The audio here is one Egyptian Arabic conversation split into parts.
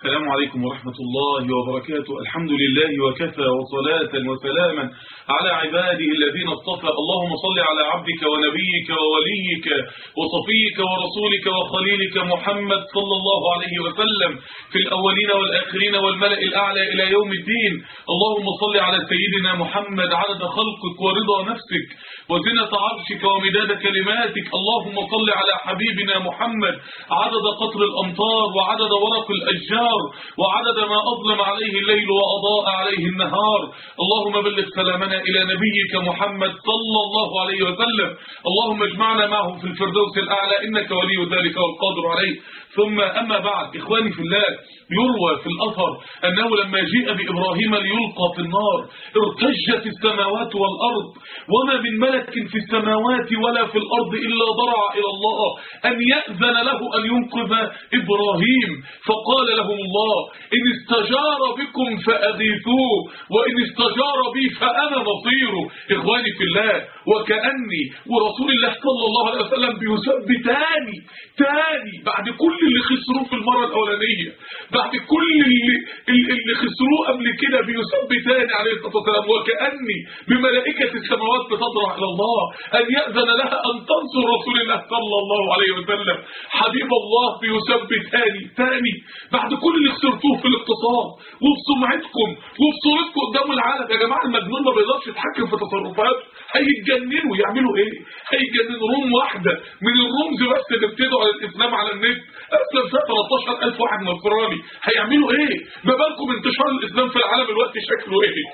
السلام عليكم ورحمة الله وبركاته الحمد لله وكفى وصلاة وسلاما على عباده الذين اصطفى اللهم صل على عبدك ونبيك ووليك وصفيك ورسولك وخليلك محمد صلى الله عليه وسلم في الأولين والآخرين والملأ الأعلى إلى يوم الدين اللهم صل على سيدنا محمد عدد خلقك ورضا نفسك وزنة عرشك ومداد كلماتك اللهم صل على حبيبنا محمد عدد قطر الأمطار وعدد ورق الأشجار وعدد ما أظلم عليه الليل وأضاء عليه النهار اللهم بلغ سلامنا إلى نبيك محمد صلى الله عليه وسلم اللهم اجمعنا معه في الفردوس الأعلى إنك ولي ذلك والقادر عليه ثم أما بعد إخواني في الله يروى في الأثر أنه لما جيء بإبراهيم ليلقى في النار ارتجت السماوات والأرض وما من ملك في السماوات ولا في الأرض إلا ضرع إلى الله أن يأذن له أن ينقذ إبراهيم فقال لهم الله إن استجار بكم فأغيثوه وإن استجار بي فأنا نصيره إخواني في الله وكأني ورسول الله صلى الله عليه وسلم بيسب تاني تاني بعد كل اللي خسروه في المرة الأولانية بعد كل اللي, اللي خسروه قبل كده بيسب تاني عليه الصلاة والسلام وكأني بملائكة السماوات بتضرع إلى الله أن يأذن لها أن تنصر رسول الله صلى الله عليه وسلم حبيب الله بيسب تاني تاني بعد كل اللي خسرتوه في الاقتصاد وفي سمعتكم وفي صورتكم قدام العالم يا جماعة المجنون ما بيقدرش يتحكم في تصرفاته هيتجننوا يعملوا ايه هيتجننوا روم واحدة من الرمز بس اللي بتدعوا الاسلام على النت اسلم فيها 13000 واحد نصراني هيعملوا ايه ما بالكم انتشار الاسلام في العالم الوقت شكله ايه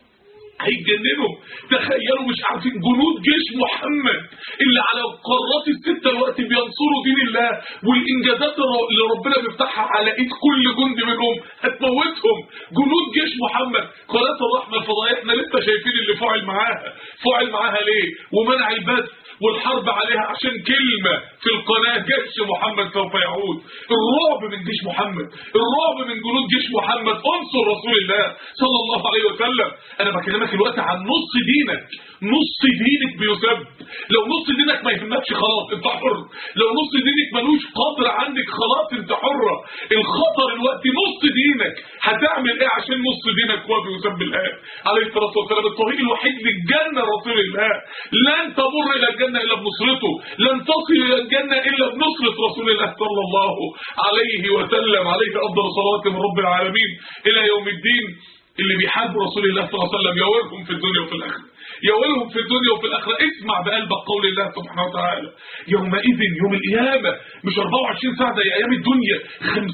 هيتجننوا تخيلوا مش عارفين جنود جيش محمد اللي على القارات الستة الوقت بينصروا دين الله والإنجازات اللي ربنا بيفتحها على إيد كل جندي منهم هتموتهم جنود جيش محمد قناة الرحمة الفضائية احنا لسه شايفين اللي فعل معاها فعل معاها ليه ومنع البث والحرب عليها عشان كلمة في القناة جيش محمد سوف يعود الرعب من جيش محمد الرعب من جنود جيش محمد انصر رسول الله صلى الله عليه وسلم انا بكلمك الوقت عن نص دينك نص دينك بيسب لو نص دينك ما يهمكش خلاص انت حر لو نص دينك ملوش قدر عندك خلاص انت حرة الخطر الوقت نص دينك هتعمل ايه عشان نص دينك هو بيسب الله عليه الصلاة والسلام الطريق الوحيد للجنة رسول الله لن تمر الى الجنة الا بنصرته لن تصل الى الجنة الا بنصرة رسول الله صلى الله عليه وسلم عليه افضل صلوات من رب العالمين الى يوم الدين اللي بيحب رسول الله صلى الله عليه وسلم يورهم في الدنيا وفي الاخره يولهم في الدنيا وفي الآخرة اسمع بقلبك قول الله سبحانه وتعالى يومئذ يوم القيامة مش 24 ساعة زي أيام الدنيا 50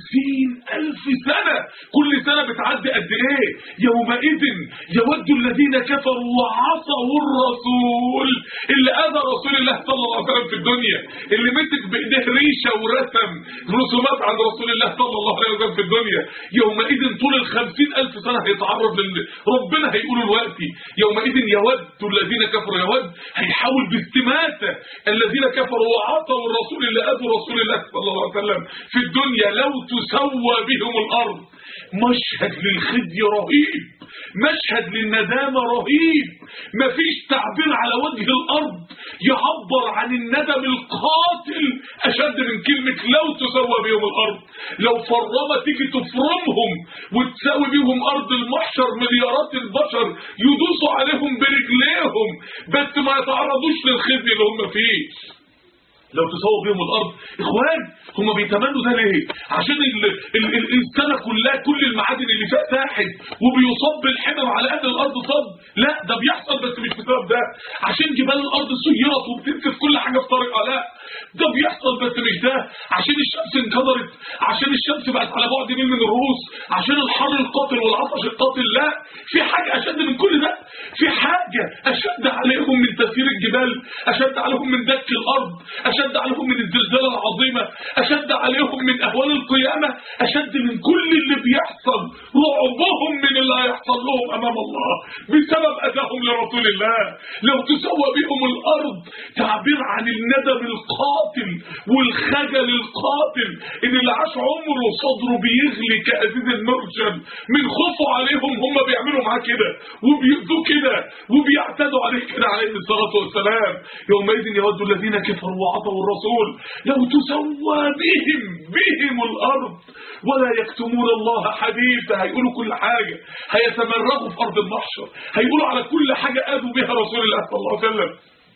ألف سنة كل سنة بتعدي قد إيه يومئذ يود الذين كفروا وعصوا الرسول اللي أذى رسول الله صلى الله عليه وسلم في الدنيا اللي مسك بإيديه ريشة ورسم رسومات عن رسول الله صلى الله عليه وسلم في الدنيا يومئذ طول ال 50 ألف سنة هيتعرض لل ربنا هيقول دلوقتي يومئذ يود الذين كفروا يود هيحاول باستماتة الذين كفروا وعصوا الرسول اللي أذوا رسول الله صلى الله عليه وسلم في الدنيا لو تسوى بهم الأرض مشهد للخزي رهيب مشهد للندامة رهيب مفيش تعبير على وجه الأرض يعبر عن الندم القاتل أشد من كلمة لو تسوى بهم الأرض لو فرمة تيجي تفرمهم وتساوي بهم أرض المحشر مليارات البشر يدوسوا عليهم برجليهم بس ما يتعرضوش للخزي اللي هم فيه لو تسوى بهم الارض اخوان هم بيتمنوا ده ليه عشان ال ال ال السنه كلها كل المعادن اللي فيها ساحب وبيصب الحمم على قد الارض صب لا ده بيحصل بس مش بسبب ده عشان جبال الارض سيرت وبتنسف كل حاجه في طريقها لا ده بيحصل بس مش ده عشان الشمس انكدرت عشان الشمس بقت على بعد ميل من الرؤوس عشان الحر القاتل والعطش القاتل لا في حاجه اشد من كل ده في حاجه اشد عليهم من تسيير الجبال اشد عليهم من دك الارض أشد عليهم من الزلزال العظيمة أشد عليهم من أهوال القيامة أشد من كل اللي بيحصل رعبهم من اللي هيحصل لهم أمام الله بسبب أذاهم لرسول الله لو تسوى بهم الأرض تعبير عن الندم القاتل والخجل القاتل إن اللي عاش عمره صدره صدره بيغلي كأزيز المرجل من خوفه عليهم هم بيعملوا معاه كده وبيؤذوه كده وبيعتدوا عليه كده عليه الصلاة والسلام يومئذ يود الذين كفروا وعصوا الرسول لو تسوى بهم بهم الأرض ولا يكتمون الله حديثا هيقولوا كل حاجة هيتمرغوا في أرض المحشر هيقولوا على كل حاجة آذوا بها رسول الله صلى الله عليه وسلم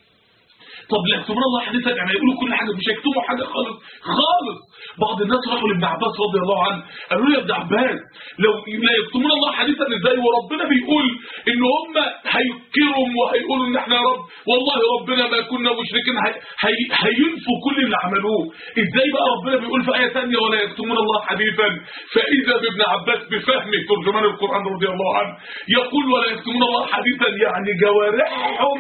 طب لا يكتمون الله حديثا يعني هيقولوا كل حاجة مش هيكتموا حاجة خالص خالص بعض الناس راحوا لابن عباس رضي الله عنه قالوا له يا ابن عباس لو لا يكتمون الله حديثا ازاي وربنا بيقول ان هم هيكرم وهيقولوا ان احنا يا رب والله ربنا ما كنا مشركين هي هي هينفوا كل اللي عملوه ازاي بقى ربنا بيقول في ايه ثانيه ولا يكتمون الله حديثا فاذا بابن عباس بفهمه ترجمان القران رضي الله عنه يقول ولا يكتمون الله حديثا يعني جوارحهم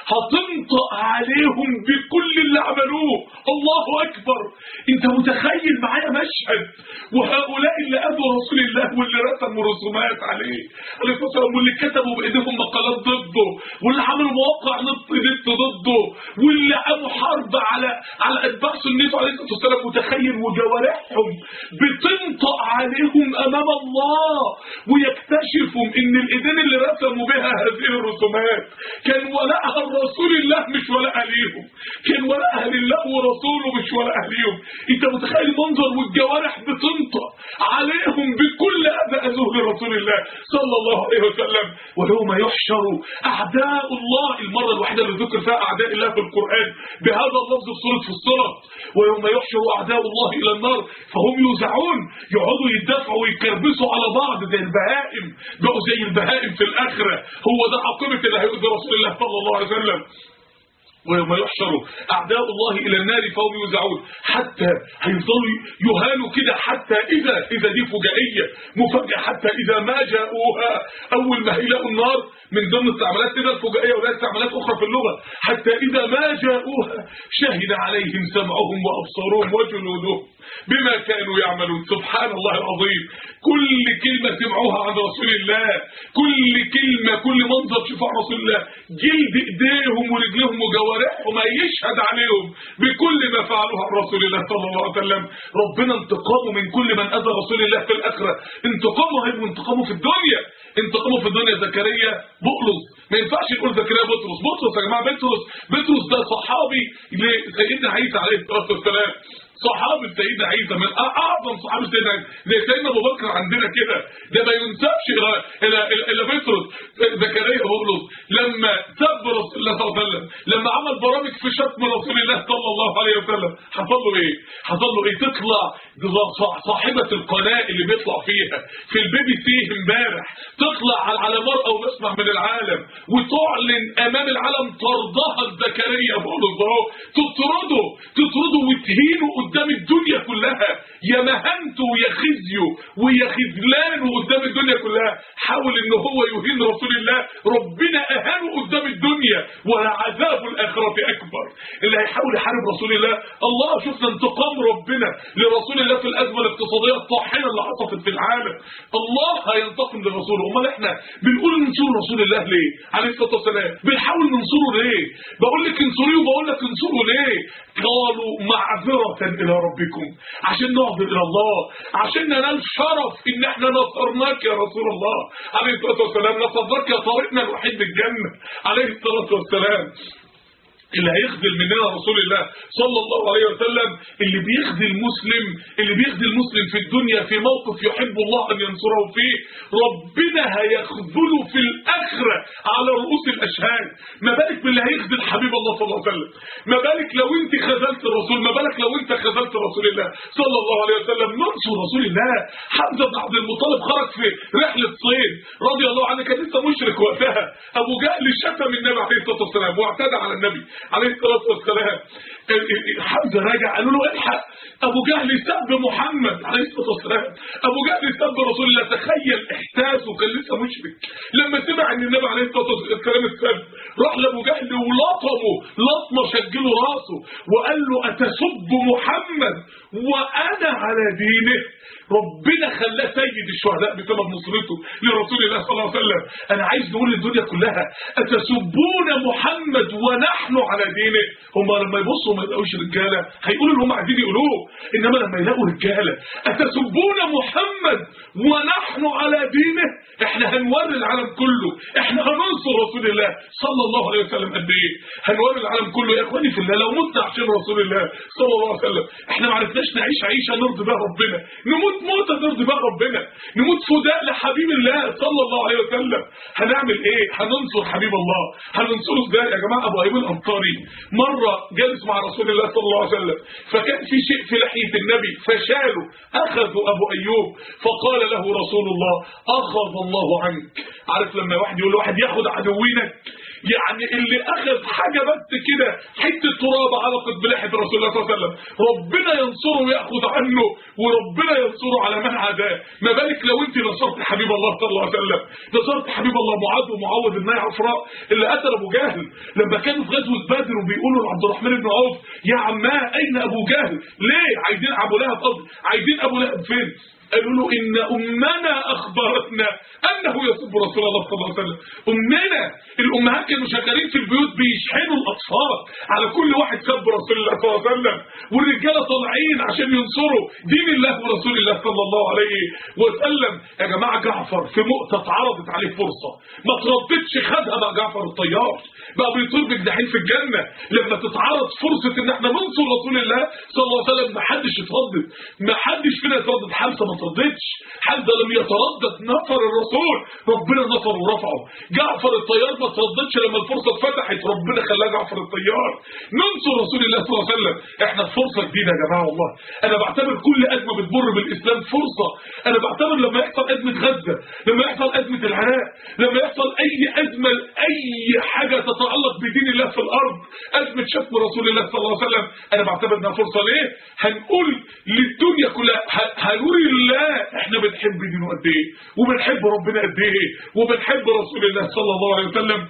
هتنطق عليهم بكل اللي عملوه الله اكبر انت متخيل معايا مشهد وهؤلاء اللي اذوا رسول الله واللي رسموا رسومات عليه عليه الصلاه والسلام واللي كتبوا بايديهم مقالات ضده واللي عملوا مواقع نت نت ضده واللي قاموا حرب على على اتباع سنته عليه الصلاه والسلام متخيل وجوارحهم بتنطق عليهم امام الله ويكتشفوا ان الايدين اللي رسموا بها هذه الرسومات كان ولاءها لرسول الله مش ولاءها ليهم كان ولاءها لله ورسوله مش ولاءها ليهم انت متخيل المنظر والجوارح بتنطق عليهم بكل اذى اذوه لرسول الله صلى الله عليه وسلم ويوم يحشر اعداء الله المره الوحيده اللي ذكر فيها اعداء الله في القران بهذا اللفظ في سوره فصلت ويوم يحشر اعداء الله الى النار فهم يوزعون يقعدوا يدافعوا ويكربسوا على بعض زي البهائم بقوا زي البهائم في الاخره هو ده عاقبه اللي هيؤذي رسول الله صلى الله عليه وسلم ويوم يحشر أعداء الله إلى النار فهم يوزعون حتى هيفضلوا يهانوا كده حتى إذا إذا دي فجائية مفاجأة حتى إذا ما جاءوها أول ما هيلاقوا النار من ضمن استعمالات كده الفجائية ولا استعمالات أخرى في اللغة حتى إذا ما جاءوها شهد عليهم سمعهم وأبصارهم وجلودهم بما كانوا يعملون سبحان الله العظيم كل كلمة سمعوها عن رسول الله كل كلمة كل منظر شوفوا عن رسول الله جلد ايديهم ورجلهم وجوارحهم هيشهد عليهم بكل ما فعلوه عن رسول الله صلى الله عليه وسلم ربنا انتقامه من كل من اذى رسول الله في الاخره انتقامه هيبقى انتقامه في الدنيا انتقامه في الدنيا زكريا بطرس ما ينفعش نقول زكريا بطرس بطرس يا جماعه بطرس بطرس ده صحابي لسيدنا عيسى عليه الصلاه والسلام صحابة سيدنا عيسى من اعظم صحابة سيدنا عيسى زي سيدنا ابو بكر عندنا كده ده ما ينسبش الى الى الى بطرس زكريا بطرس لما سب رسول الله صلى الله عليه وسلم لما عمل برامج في شتم رسول الله صلى الله عليه وسلم حصل له ايه حصل له ايه تطلع صاحبة القناة اللي بيطلع فيها في البي بي سي امبارح تطلع على على مرأة ومسمع من العالم وتعلن امام العالم طردها زكريا بطرس اهو تطرده تطرده وتهينه قدام الدنيا كلها يا مهنته ويا خزيه ويا خذلانه قدام الدنيا كلها حاول ان هو يهين رسول الله ربنا اهانه قدام الدنيا ولعذاب الاخره اكبر اللي هيحاول يحارب رسول الله الله شفنا انتقام ربنا لرسول الله في الازمه الاقتصاديه الطاحنه اللي حصلت في العالم الله هينتقم لرسوله امال احنا بنقول ننصر رسول الله ليه عليه الصلاه والسلام بنحاول ننصره ليه بقول لك انصريه وبقول لك انصره ليه قالوا معذره الى ربكم عشان نعذر الى الله عشان ننال شرف ان احنا نصرناك يا رسول الله عليه الصلاه والسلام نصرناك يا طريقنا الوحيد للجنه عليه الصلاه والسلام اللي هيخذل مننا رسول الله صلى الله عليه وسلم اللي بيخذل المسلم اللي بيخذل المسلم في الدنيا في موقف يحب الله ان ينصره فيه ربنا هيخذله في الاخره على رؤوس الاشهاد ما بالك باللي هيخذل حبيب الله صلى الله عليه وسلم ما بالك لو انت خذلت الرسول ما بالك لو انت خذلت رسول الله صلى الله عليه وسلم ننصر رسول الله حمزه بن عبد المطلب خرج في رحله صيد رضي الله عنه كان لسه مشرك وقتها ابو جهل شتم النبي عليه الصلاه والسلام واعتدى على النبي عليه الصلاة والسلام حمزة راجع قالوا له الحق أبو جهل سب محمد عليه الصلاة والسلام أبو جهل سب رسول الله تخيل إحساسه وكان لسه مشرك لما سمع ان النبي عليه الصلاه والسلام اتسلم راح لابو جهل ولطمه لطمه شجله راسه وقال له اتسب محمد وانا على دينه ربنا خلاه سيد الشهداء بسبب نصرته لرسول الله صلى الله عليه وسلم انا عايز نقول للدنيا كلها اتسبون محمد ونحن على دينه هم لما يبصوا ما يلاقوش رجاله هيقولوا اللي هم عايزين يقولوه انما لما يلاقوا رجاله اتسبون محمد ونحن على دينه احنا هنوري العالم كله احنا هننصر رسول الله صلى الله عليه وسلم قد ايه هنوري العالم كله يا اخواني في الله لو متنا عشان رسول الله صلى الله عليه وسلم احنا ما عرفناش نعيش عيشه نرضي بها ربنا نموت موتة ترضي بها ربنا نموت فداء لحبيب الله صلى الله عليه وسلم هنعمل ايه هننصر حبيب الله هننصره ازاي يا جماعه ابو ايوب الانصاري مره جالس مع رسول الله صلى الله عليه وسلم فكان في شيء في لحيه النبي فشاله اخذوا ابو ايوب فقال له رسول الله اخذ الله عنك عارف لما واحد يقول واحد ياخد عدوينك يعني اللي اخذ حاجة بس كده حتة تراب علقت بلحية رسول الله صلى الله عليه وسلم ربنا ينصره ويأخذ عنه وربنا ينصره على من عداه ما بالك لو انت نصرت حبيب الله صلى الله عليه وسلم نصرت حبيب الله معاذ ومعوذ بن عفراء اللي قتل ابو جهل لما كانوا في غزوة بدر وبيقولوا لعبد الرحمن بن عوف يا عماه اين ابو جهل ليه عايزين ابو لهب قصدي عايزين ابو لهب فين قالوا له إن أمنا أخبرتنا أنه يسب رسول الله صلى الله عليه وسلم أمنا الأمهات كانوا شغالين في البيوت بيشحنوا الأطفال على كل واحد سب رسول الله صلى الله عليه وسلم والرجالة طالعين عشان ينصروا دين الله ورسول الله صلى الله عليه وسلم يا جماعة جعفر في مؤتة اتعرضت عليه فرصة ما ترددش خدها بقى جعفر الطيار بقى بيطير بجناحين في الجنة لما تتعرض فرصة ان احنا ننصر رسول الله صلى الله عليه وسلم ما حدش يتردد ما حدش فينا يتردد حمزة ما ترددش حمزة لم يتردد نفر الرسول ربنا نصر ورفعه جعفر الطيار ما ترددش لما الفرصة اتفتحت ربنا خلاه جعفر الطيار ننصر رسول الله صلى الله عليه وسلم احنا في فرصة جديدة يا جماعة والله انا بعتبر كل ازمة بتمر بالاسلام فرصة انا بعتبر لما يحصل ازمة غزة لما يحصل ازمة العراق لما يحصل اي ازمة اي حاجة تتعلق بدين الله في الارض ازمة شتم رسول الله صلى الله عليه وسلم انا بعتبر انها فرصة ليه هنقول للدنيا كلها هنقول لله احنا بنحب دينه قد ايه وبنحب ربنا قد ايه وبنحب رسول الله صلى الله عليه وسلم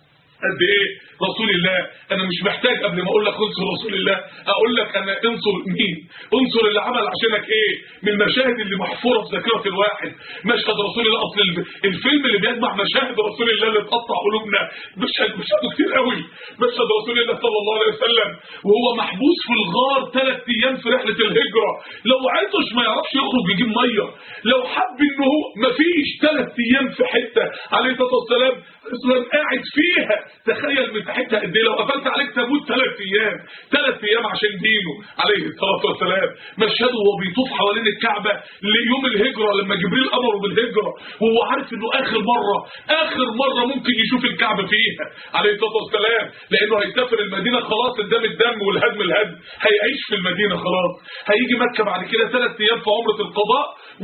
قد ايه رسول الله انا مش محتاج قبل ما اقول لك انصر رسول الله اقول لك انا انصر مين انصر اللي عمل عشانك ايه من المشاهد اللي محفوره في ذاكره الواحد مشهد رسول الله اصل الفيلم اللي بيجمع مشاهد رسول الله اللي تقطع قلوبنا مشهد مشهد كتير قوي مشهد رسول الله صلى الله عليه وسلم وهو محبوس في الغار ثلاث ايام في رحله الهجره لو عطش ما يعرفش يخرج يجيب ميه لو حب انه هو مفيش ثلاث ايام في حته عليه الصلاه والسلام اصلا قاعد فيها تخيل مساحتها قد ايه لو قفلت عليك تموت ثلاث ايام ثلاث ايام عشان دينه عليه الصلاه والسلام مشهده وهو بيطوف حوالين الكعبه ليوم الهجره لما جبريل امره بالهجره وهو عارف انه اخر مره اخر مره ممكن يشوف الكعبه فيها عليه الصلاه والسلام لانه هيسافر المدينه خلاص الدم الدم والهدم الهدم هيعيش في المدينه خلاص هيجي مكه بعد كده ثلاث ايام في عمره القضاء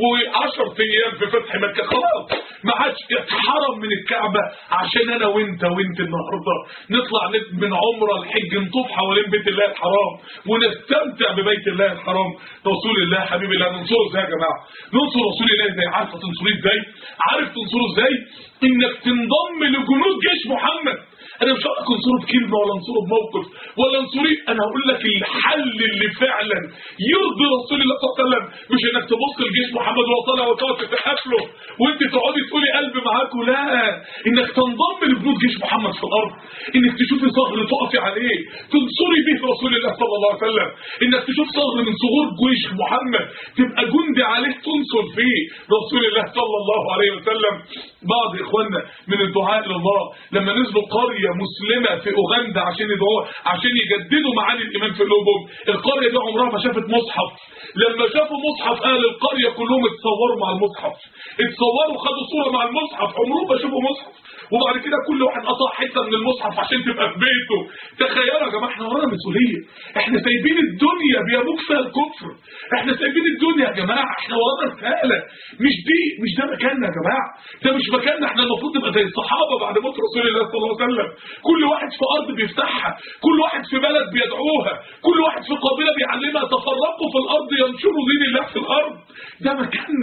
و10 ايام في فتح مكه خلاص ما عادش اتحرم من الكعبه عشان انا وانت وانت النهارده نطلع من عمره الحج نطوف حوالين بيت الله الحرام ونستمتع ببيت الله الحرام رسول الله حبيب الله ننصره ازاي يا جماعه ننصر رسول الله ازاي عارفه تنصريه ازاي عارف تنصره ازاي انك تنضم لجنود جيش محمد انا مش هقول لك انصره بكلمه ولا انصره بموقف ولا انصري انا هقول لك الحل اللي فعلا يرضي رسول الله صلى الله عليه وسلم مش انك تبص لجيش محمد وهو طالع وتقعد تسقف له وانت تقعدي تقولي قلب معاك لا انك تنضم لجنود جيش محمد في الارض انك تشوفي صغر تقفي عليه تنصري به رسول الله صلى الله عليه وسلم انك تشوف صغر من صغور جيش محمد تبقى جندي عليه تنصر فيه رسول الله صلى الله عليه وسلم بعض اخواننا من الدعاء الى الله لما نزلوا قريه مسلمه في اوغندا عشان يدعوا عشان يجددوا معاني الايمان في قلوبهم القريه دي عمرها ما شافت مصحف لما شافوا مصحف اهل القريه كلهم اتصوروا مع المصحف اتصوروا خدوا صوره مع المصحف عمرهم ما شافوا مصحف وبعد كده كل واحد قطع حته من المصحف عشان تبقى في بيته تخيلوا يا جماعه احنا ورانا مسؤوليه احنا سايبين الدنيا بيموج فيها الكفر احنا سايبين الدنيا يا جماعه احنا ورانا رساله مش دي مش ده مكاننا يا جماعه ده مش مكاننا احنا المفروض نبقى زي الصحابه بعد موت رسول الله صلى الله عليه وسلم كل واحد في ارض بيفتحها كل واحد في بلد بيدعوها كل واحد في قبيله بيعلمها تفرقوا في الارض ينشروا دين الله في الارض ده مكاننا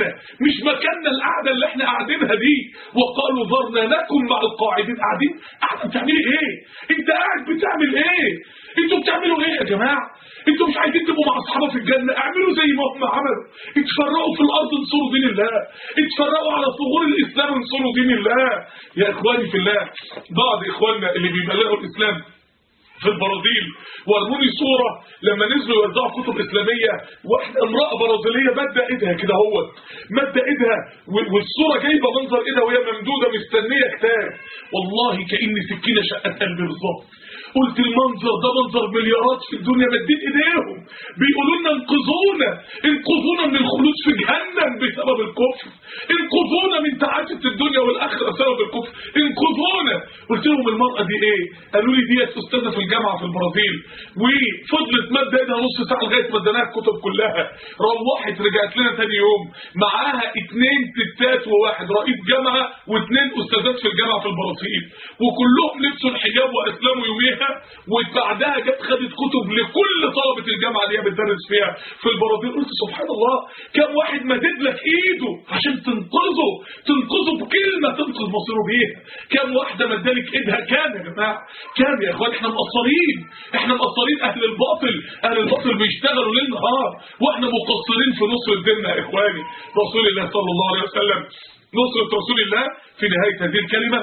مكاننا مش مكاننا القعده اللي احنا قاعدينها دي وقالوا ذرنا لكم مع القاعدين قاعدين قاعده بتعملي ايه انت قاعد بتعمل ايه انتوا بتعملوا ايه يا جماعه انتوا مش عايزين تبقوا مع اصحابه في الجنه اعملوا زي ما هم عملوا اتفرقوا في الارض انصروا دين الله اتفرقوا على ثغور الاسلام انصروا دين الله يا اخواني في الله بعض اخواننا اللي بيبلغوا الاسلام في البرازيل ورموني صورة لما نزلوا يوزعوا كتب إسلامية واحدة امرأة برازيلية مادة إيدها كده هو مادة إيدها والصورة جايبة منظر إيدها وهي ممدودة مستنية كتاب والله كأن سكينة شقت قلبي بالظبط قلت المنظر ده منظر مليارات في الدنيا مدين ايديهم بيقولوا لنا انقذونا انقذونا من الخلود في جهنم بسبب الكفر انقذونا من تعاسة الدنيا والاخره بسبب الكفر انقذونا قلت لهم المرأة دي ايه قالوا لي دي استاذة في الجامعة في البرازيل وفضلت مادة ايدها نص ساعة لغاية ما اديناها الكتب كلها روحت رجعت لنا تاني يوم معاها اتنين ستات وواحد رئيس جامعة واثنين استاذات في الجامعة في البرازيل وكلهم لبسوا الحجاب واسلموا يوميها وبعدها جت خدت كتب لكل طلبة الجامعة اللي هي بتدرس فيها في البرازيل قلت سبحان الله كم واحد مدد لك ايده عشان تنقذه تنقذه بكلمة تنقذ مصيره بيها كم واحدة مدالك ايدها كام يا جماعة كام يا اخوان احنا مقصرين احنا مقصرين اهل الباطل اهل الباطل بيشتغلوا ليل نهار واحنا مقصرين في نصر ديننا يا اخواني رسول الله صلى الله عليه وسلم نصرة رسول الله في نهاية هذه الكلمة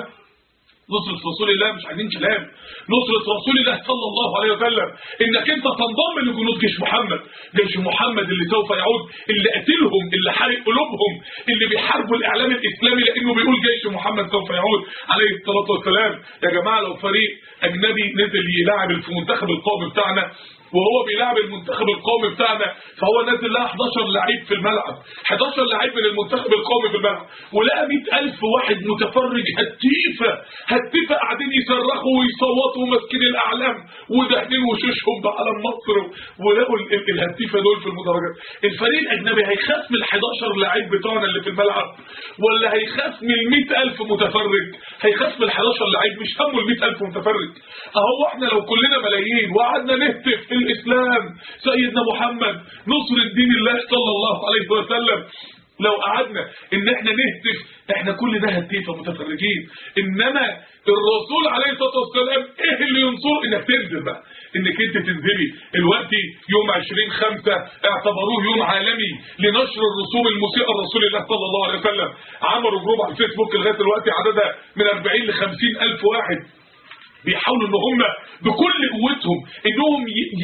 نصرة رسول الله مش عايزين كلام نصرة رسول الله صلى الله عليه وسلم انك انت تنضم لجنود جيش محمد جيش محمد اللي سوف يعود اللي قتلهم اللي حرق قلوبهم اللي بيحاربوا الاعلام الاسلامي لانه بيقول جيش محمد سوف يعود عليه الصلاة والسلام يا جماعة لو فريق اجنبي نزل يلاعب في منتخب القومي بتاعنا وهو بيلعب المنتخب القومي بتاعنا فهو نازل لها 11 لعيب في الملعب 11 لعيب من المنتخب القومي في الملعب ولقى 100000 واحد متفرج هتيفه هتيفه قاعدين يصرخوا ويصوتوا وماسكين الاعلام ودهنين وشوشهم بعلم مصر ولقوا الهتيفه دول في المدرجات الفريق الاجنبي هيخاف من ال 11 لعيب بتوعنا اللي في الملعب ولا هيخاف من ال 100000 متفرج هيخاف من ال 11 لعيب مش همه ال 100000 متفرج اهو احنا لو كلنا ملايين وقعدنا نهتف الإسلام سيدنا محمد نصر الدين الله صلى الله عليه وسلم لو قعدنا ان احنا نهتف احنا كل ده هتيفة متفرجين انما الرسول عليه الصلاة والسلام ايه اللي ينصر انك تنزل بقى انك انت تنزلي الوقت يوم 20 خمسة اعتبروه يوم عالمي لنشر الرسوم الموسيقى لرسول الله صلى الله عليه وسلم عملوا جروب على الفيسبوك لغاية دلوقتي عددها من 40 ل 50 الف واحد بيحاولوا ان هم بكل قوتهم انهم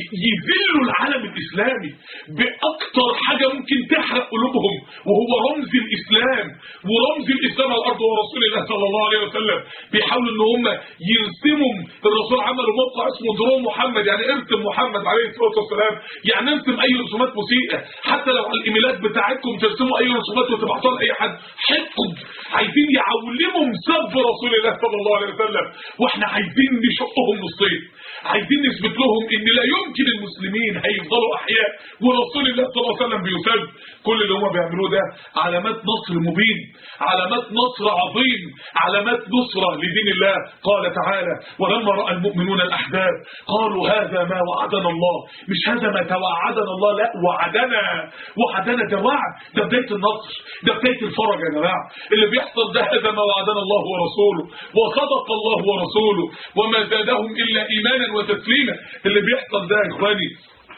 يذلوا العالم الاسلامي باكتر حاجة ممكن تحرق قلوبهم وهو رمز الاسلام ورمز الاسلام على الارض هو رسول الله صلى الله عليه وسلم بيحاولوا ان هم يرسموا الرسول عملوا موقع اسمه درو محمد يعني ارسم محمد عليه الصلاه والسلام يعني ارسم اي رسومات موسيقى حتى لو على الايميلات بتاعتكم ترسموا اي رسومات وتبعتوها لاي حد حقد عايزين يعلموا سب رسول الله صلى الله عليه وسلم واحنا عايزين نشقهم نصين عايزين نثبت لهم ان لا يمكن المسلمين هيفضلوا احياء ورسول الله صلى الله عليه وسلم بيسب كل اللي هم بيعملوه ده علامات نصر مبين علامات نصر عظيم علامات نصرة لدين الله قال تعالى ولما رأى المؤمنون الأحزاب قالوا هذا ما وعدنا الله مش هذا ما توعدنا الله لا وعدنا وعدنا ده وعد ده بداية النصر ده بداية الفرج يا جماعة اللي بيحصل ده هذا ما وعدنا الله ورسوله وصدق الله ورسوله وما زادهم إلا إيمانا وتسليما اللي بيحصل ده يا إخواني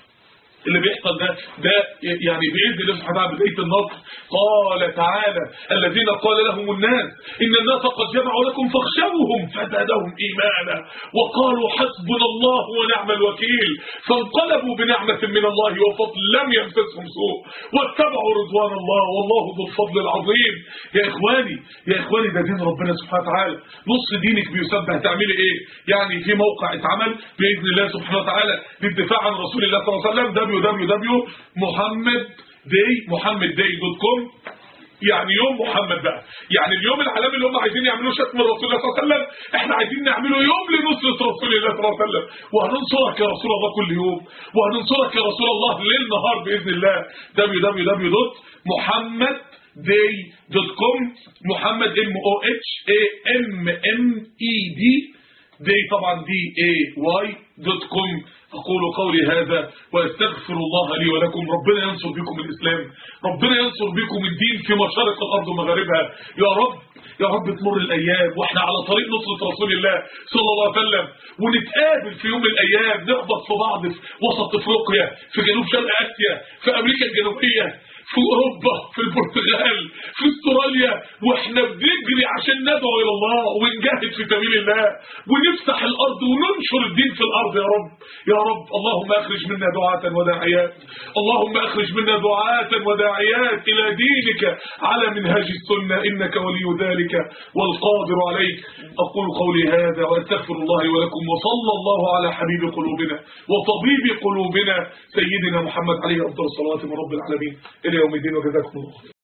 اللي بيحصل ده ده يعني بإذن الله سبحانه وتعالى بداية النصر قال تعالى الذين قال لهم الناس إن الناس قد جمعوا لكم فاخشوهم فزادهم إيمانا وقالوا حسبنا الله ونعم الوكيل فانقلبوا بنعمة من الله وفضل لم يمسسهم سوء واتبعوا رضوان الله والله ذو الفضل العظيم يا إخواني يا إخواني ده دين ربنا سبحانه وتعالى نص دينك بيسبح تعملي إيه يعني في موقع اتعمل بإذن الله سبحانه وتعالى للدفاع عن رسول الله صلى الله عليه وسلم www.muhammaddday.com يعني يوم محمد بقى يعني اليوم العالمي اللي هم عايزين يعملوه شتم الرسول الله صلى الله عليه وسلم احنا عايزين نعمله يوم لنصرة رسول الله صلى الله عليه وسلم وهننصرك يا رسول الله كل يوم وهننصرك يا رسول الله ليل نهار باذن الله www.muhammadday.com محمد ام او اتش اي ام ام اي دي دي طبعا دي اي واي دوت كوم اقول قولي هذا واستغفر الله لي ولكم ربنا ينصر بكم الاسلام ربنا ينصر بكم الدين في مشارق الارض ومغاربها يا رب يا رب تمر الايام واحنا على طريق نصرة رسول الله صلى الله عليه وسلم ونتقابل في يوم من الايام نخبط في بعض في وسط افريقيا في جنوب شرق اسيا في امريكا الجنوبيه في اوروبا في البرتغال في استراليا واحنا بنجري عشان ندعو الى الله ونجاهد في سبيل الله ونفتح الارض وننشر الدين في الارض يا رب يا رب اللهم اخرج منا دعاة وداعيات اللهم اخرج منا دعاة وداعيات الى دينك على منهاج السنه انك ولي ذلك والقادر عليك اقول قولي هذا واستغفر الله ولكم وصلى الله على حبيب قلوبنا وطبيب قلوبنا سيدنا محمد عليه افضل الصلاه من رب العالمين الى يوم الدين وجزاكم الله خير